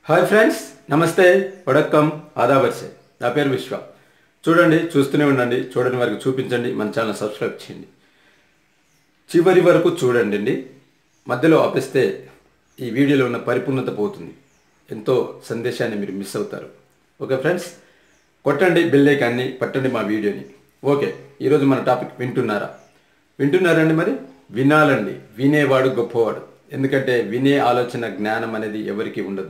Hi friends నమస్తే వడక్కం ఆదావర్సే నా పేరు విశ్వ చూడండి చూస్తూనే ఉండండి చూడని వారికి చూపించండి మన ఛానల్ సబ్స్క్రైబ్ చేయండి చివరి వరకు చూడండి అండి మధ్యలో ఆపేస్తే ఈ వీడియోలో ఉన్న పరిపూర్ణత పోతుంది ఎంతో సందేశాన్ని మీరు మిస్ అవుతారు ఓకే ఫ్రెండ్స్ కొట్టండి బెల్ ఐకాన్ని పట్టండి మా వీడియోని ఓకే ఈరోజు మన టాపిక్ వింటున్నారా వింటున్నారండి మరి వినాలండి వినేవాడు గొప్పవాడు ఎందుకంటే వినే ఆలోచన జ్ఞానం అనేది ఎవరికి ఉండదు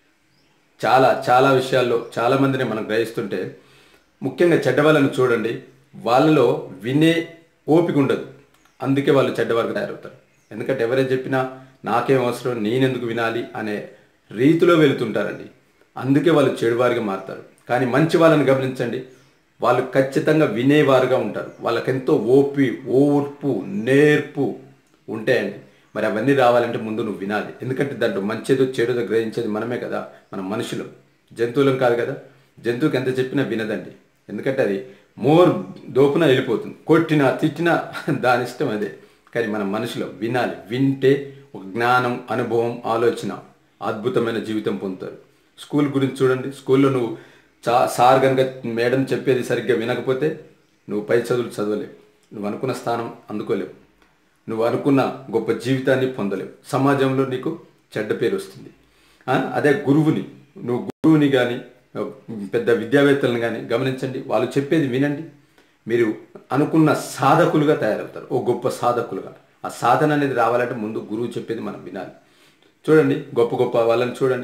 చాలా చాలా విషయాల్లో చాలా మందిని మనం గ్రహిస్తుంటే ముఖ్యంగా చెడ్డవాళ్ళని చూడండి వాళ్ళలో వినే ఓపిక ఉండదు అందుకే వాళ్ళు చెడ్డవారికి తయారవుతారు ఎందుకంటే ఎవరే చెప్పినా నాకేం అవసరం నేనెందుకు వినాలి అనే రీతిలో వెళుతుంటారండి అందుకే వాళ్ళు చెడువారిగా మారుతారు కానీ మంచి వాళ్ళని గమనించండి వాళ్ళు ఖచ్చితంగా వినేవారుగా ఉంటారు వాళ్ళకెంతో ఓపి ఓర్పు నేర్పు ఉంటాయండి మరి అవన్నీ రావాలంటే ముందు నువ్వు వినాలి ఎందుకంటే దాంట్లో మంచిదో చెడుదో గ్రహించేది మనమే కదా మన మనుషులు జంతువులం కాదు కదా జంతువుకి ఎంత చెప్పినా వినదండి ఎందుకంటే అది మోర్ దోపున వెళ్ళిపోతుంది కొట్టినా తిట్టినా దాని ఇష్టం అదే కానీ మన మనుషులు వినాలి వింటే ఒక జ్ఞానం అనుభవం ఆలోచన అద్భుతమైన జీవితం పొందుతారు స్కూల్ గురించి చూడండి స్కూల్లో నువ్వు చా సార్ కనుక మేడం చెప్పేది సరిగ్గా వినకపోతే నువ్వు పై చదువులు చదవలేవు నువ్వు అనుకున్న స్థానం అందుకోలేవు నువ్వు అనుకున్న గొప్ప జీవితాన్ని పొందలేవు సమాజంలో నీకు చెడ్డ పేరు వస్తుంది ఆ, అదే గురువుని నువ్వు గురువుని కానీ పెద్ద విద్యావేత్తలను కానీ గమనించండి వాళ్ళు చెప్పేది వినండి మీరు అనుకున్న సాధకులుగా తయారవుతారు ఓ గొప్ప సాధకులుగా ఆ సాధన అనేది రావాలంటే ముందు గురువు చెప్పేది మనం వినాలి చూడండి గొప్ప గొప్ప వాళ్ళని చూడండి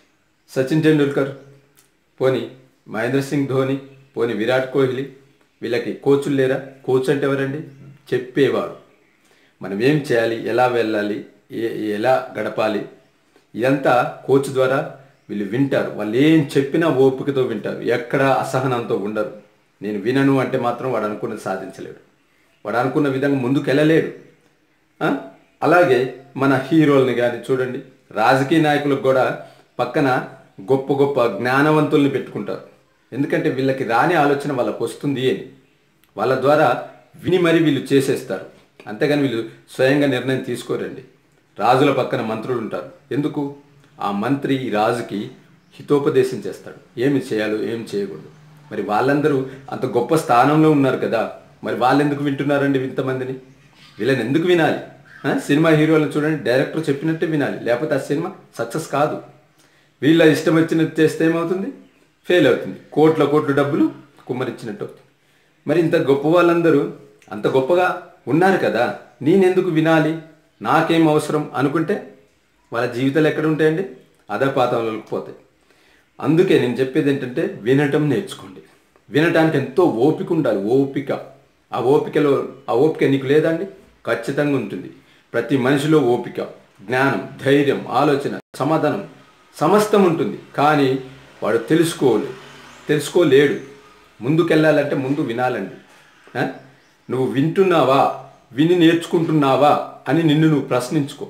సచిన్ టెండూల్కర్ పోని మహేంద్ర సింగ్ ధోని పోని విరాట్ కోహ్లీ వీళ్ళకి కోచులు లేరా కోచ్ అంటే ఎవరండి చెప్పేవాడు మనం ఏం చేయాలి ఎలా వెళ్ళాలి ఏ- ఎలా గడపాలి ఇదంతా కోచ్ ద్వారా వీళ్ళు వింటారు వాళ్ళు ఏం చెప్పినా ఓపికతో వింటారు ఎక్కడ అసహనంతో ఉండరు నేను వినను అంటే మాత్రం వాడు అనుకున్నది సాధించలేడు వాడు అనుకున్న విధంగా ముందుకు వెళ్ళలేడు ఆ? అలాగే మన హీరోల్ని కానీ చూడండి రాజకీయ నాయకులకు కూడా పక్కన గొప్ప గొప్ప జ్ఞానవంతుల్ని పెట్టుకుంటారు ఎందుకంటే వీళ్ళకి రాని ఆలోచన వాళ్ళకు వస్తుంది అని వాళ్ళ ద్వారా విని మరీ వీళ్ళు చేసేస్తారు అంతేగాని వీళ్ళు స్వయంగా నిర్ణయం తీసుకోరండి రాజుల పక్కన మంత్రులు ఉంటారు ఎందుకు ఆ మంత్రి ఈ రాజుకి హితోపదేశం చేస్తాడు ఏమి చేయాలో ఏం చేయకూడదు మరి వాళ్ళందరూ అంత గొప్ప స్థానంలో ఉన్నారు కదా మరి వాళ్ళు ఎందుకు వింటున్నారండి ఇంతమందిని వీళ్ళని ఎందుకు వినాలి ఆ? సినిమా హీరోలను చూడండి డైరెక్టర్ చెప్పినట్టే వినాలి లేకపోతే ఆ సినిమా సక్సెస్ కాదు వీళ్ళ ఇష్టం వచ్చినట్టు చేస్తే ఏమవుతుంది ఫెయిల్ అవుతుంది కోట్ల కోట్ల డబ్బులు కుమ్మరిచ్చినట్టు అవుతుంది మరి ఇంత గొప్ప వాళ్ళందరూ అంత గొప్పగా ఉన్నారు కదా నేనెందుకు వినాలి నాకేం అవసరం అనుకుంటే వాళ్ళ జీవితాలు ఎక్కడ ఉంటాయండి అధపాతంలోకి పోతాయి అందుకే నేను చెప్పేది ఏంటంటే వినటం నేర్చుకోండి వినటానికి ఎంతో ఓపిక ఉండాలి ఓపిక ఆ ఓపికలో ఆ ఓపిక నీకు లేదండి ఖచ్చితంగా ఉంటుంది ప్రతి మనిషిలో ఓపిక జ్ఞానం ధైర్యం ఆలోచన సమాధానం సమస్తం ఉంటుంది కానీ వాడు తెలుసుకోలే తెలుసుకోలేడు ముందుకెళ్ళాలంటే ముందు వినాలండి ఆ? నువ్వు వింటున్నావా విని నేర్చుకుంటున్నావా అని నిన్ను నువ్వు ప్రశ్నించుకో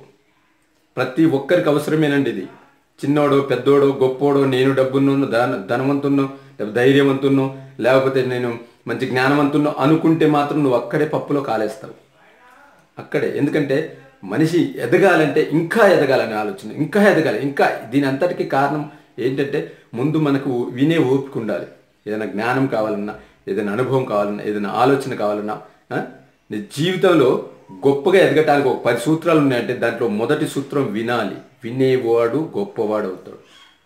ప్రతి ఒక్కరికి అవసరమేనండి ఇది చిన్నోడో పెద్దోడో గొప్పోడో నేను డబ్బున్నో ధన ధనవంతున్నో లేకపోతే ధైర్యవంతున్నో లేకపోతే నేను మంచి జ్ఞానవంతున్నో అనుకుంటే మాత్రం నువ్వు అక్కడే పప్పులో కాలేస్తావు అక్కడే ఎందుకంటే మనిషి ఎదగాలంటే ఇంకా ఎదగాలనే ఆలోచన ఇంకా ఎదగాలి ఇంకా దీని అంతటికి కారణం ఏంటంటే ముందు మనకు వినే ఓపిక ఉండాలి ఏదైనా జ్ఞానం కావాలన్నా ఏదైనా అనుభవం కావాలన్నా ఏదైనా ఆలోచన కావాలన్నా ఆ? నీ జీవితంలో గొప్పగా ఎదగటానికి ఒక పది సూత్రాలు ఉన్నాయంటే దాంట్లో మొదటి సూత్రం వినాలి వినేవాడు గొప్పవాడు అవుతాడు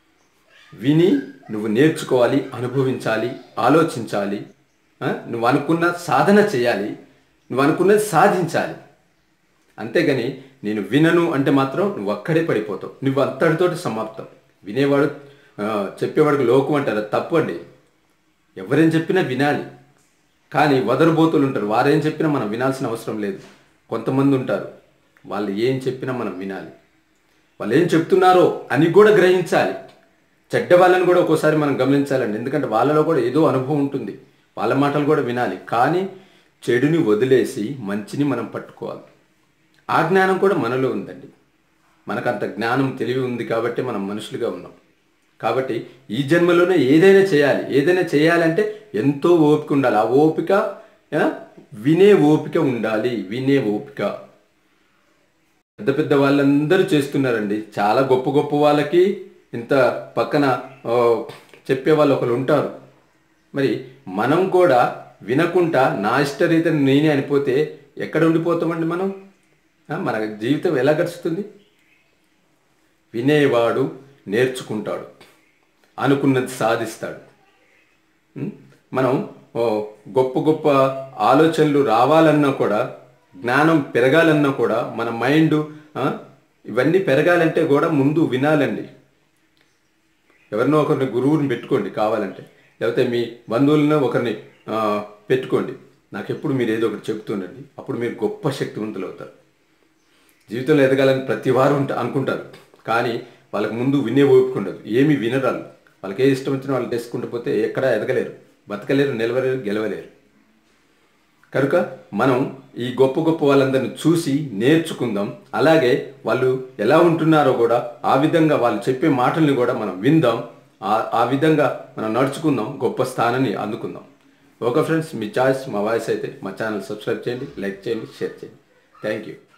విని నువ్వు నేర్చుకోవాలి అనుభవించాలి ఆలోచించాలి ఆ? నువ్వు అనుకున్న సాధన చేయాలి నువ్వు అనుకున్నది సాధించాలి అంతేగాని నేను వినను అంటే మాత్రం నువ్వు అక్కడే పడిపోతావు నువ్వు అంతటితోటి సమాప్తం వినేవాడు ఆ, చెప్పేవాడికి లోకం అంటారు అది తప్పు అండి ఎవరేం చెప్పినా వినాలి కానీ వదరుబోతులు ఉంటారు వారేం చెప్పినా మనం వినాల్సిన అవసరం లేదు కొంతమంది ఉంటారు వాళ్ళు ఏం చెప్పినా మనం వినాలి వాళ్ళు ఏం చెప్తున్నారో అని కూడా గ్రహించాలి చెడ్డ వాళ్ళని కూడా ఒక్కోసారి మనం గమనించాలండి ఎందుకంటే వాళ్ళలో కూడా ఏదో అనుభవం ఉంటుంది వాళ్ళ మాటలు కూడా వినాలి కానీ చెడుని వదిలేసి మంచిని మనం పట్టుకోవాలి ఆ జ్ఞానం కూడా మనలో ఉందండి మనకు అంత జ్ఞానం తెలివి ఉంది కాబట్టి మనం మనుషులుగా ఉన్నాం కాబట్టి ఈ జన్మలోనే ఏదైనా చేయాలి ఏదైనా చేయాలంటే ఎంతో ఓపిక ఉండాలి ఆ ఓపిక ఆ, వినే ఓపిక ఉండాలి వినే ఓపిక పెద్ద పెద్ద వాళ్ళందరూ చేస్తున్నారండి చాలా గొప్ప గొప్ప వాళ్ళకి ఇంత పక్కన ఓ, చెప్పేవాళ్ళు ఒకరు ఉంటారు మరి మనం కూడా వినకుండా నా ఇష్టరీతిని నేనే అనిపోతే ఎక్కడ ఉండిపోతామండి మనం ఆ, మన జీవితం ఎలా గడుస్తుంది వినేవాడు నేర్చుకుంటాడు అనుకున్నది సాధిస్తాడు ఉం? మనం ఓ, గొప్ప గొప్ప ఆలోచనలు రావాలన్నా కూడా జ్ఞానం పెరగాలన్నా కూడా మన మైండ్ ఇవన్నీ పెరగాలంటే కూడా ముందు వినాలండి ఎవరినో ఒకరిని గురువుని పెట్టుకోండి కావాలంటే లేకపోతే మీ బంధువులను ఒకరిని ఆ, పెట్టుకోండి నాకు ఎప్పుడు మీరు ఏదో ఒకటి చెప్తుండండి అప్పుడు మీరు గొప్ప శక్తివంతులు అవుతారు జీవితంలో ఎదగాలని ప్రతి వారు ఉంట అనుకుంటారు కానీ వాళ్ళకి ముందు వినే ఓపిక ఉండదు ఏమి వినరాలు వాళ్ళకి ఏ ఇష్టం వచ్చినా వాళ్ళు చేసుకుంటూ పోతే ఎక్కడా ఎదగలేరు బతకలేరు నిలవలేరు గెలవలేరు కనుక మనం ఈ గొప్ప గొప్ప వాళ్ళందరిని చూసి నేర్చుకుందాం అలాగే వాళ్ళు ఎలా ఉంటున్నారో కూడా ఆ విధంగా వాళ్ళు చెప్పే మాటల్ని కూడా మనం విందాం ఆ ఆ విధంగా మనం నడుచుకుందాం గొప్ప స్థానాన్ని అందుకుందాం ఓకే ఫ్రెండ్స్ మీ చాయిస్ మా వాయిస్ అయితే మా ఛానల్ సబ్స్క్రైబ్ చేయండి లైక్ చేయండి షేర్ చేయండి థ్యాంక్ యూ